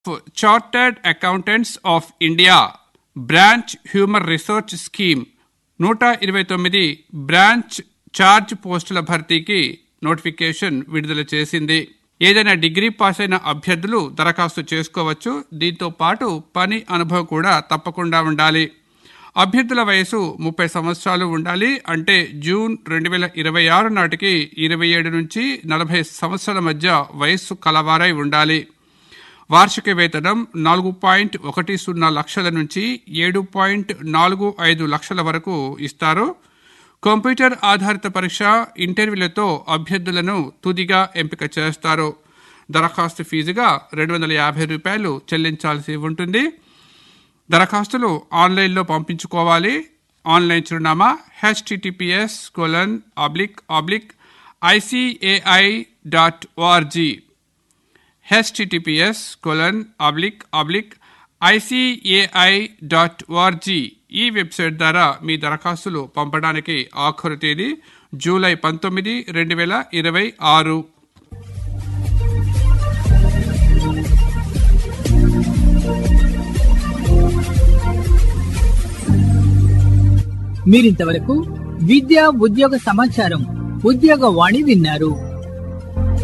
chartered accountants of India branch human resource scheme నూట ఇరవై తొమ్మిది బ్రాంచ్ చార్జ్ పోస్టుల భర్తీకి నోటిఫికేషన్ విడుదల చేసింది ఏదైనా డిగ్రీ పాస్ అయిన అభ్యర్థులు దరఖాస్తు చేసుకోవచ్చు దీంతో పాటు పని అనుభవం కూడా తప్పకుండా ఉండాలి అభ్యర్థుల వయసు ముప్పై సంవత్సరాలు ఉండాలి అంటే జూన్ రెండు వేల ఇరవై ఆరు నాటికి ఇరవై ఏడు నుంచి నలభై సంవత్సరాల మధ్య వయస్సు కలవారై ఉండాలి వార్షిక వేతనం నాలుగు పాయింట్ ఒకటి సున్నా లక్షల నుంచి ఏడు పాయింట్ నాలుగు ఐదు లక్షల వరకు ఇస్తారు కంప్యూటర్ ఆధారిత పరీక్ష ఇంటర్వ్యూలతో అభ్యర్థులను తుదిగా ఎంపిక చేస్తారు దరఖాస్తు ఫీజుగా రెండు వందల యాభై రూపాయలు చెల్లించాల్సి ఉంటుంది దరఖాస్తులు ఆన్లైన్లో పంపించుకోవాలి ఆన్లైన్ చిరునామా HTTPS colon oblique oblique ICAI dot ORG HTTPS colon oblique oblique ICAI dot ORG ఈ వెబ్సైట్ ద్వారా మీ దరఖాస్తులు పంపడానికి ఆఖరు తేదీ జూలై పంతొమ్మిది రెండు వేల ఇరవై ఆరు మీరింతవరకు విద్య ఉద్యోగ సమాచారం ఉద్యోగ వాణి విన్నారు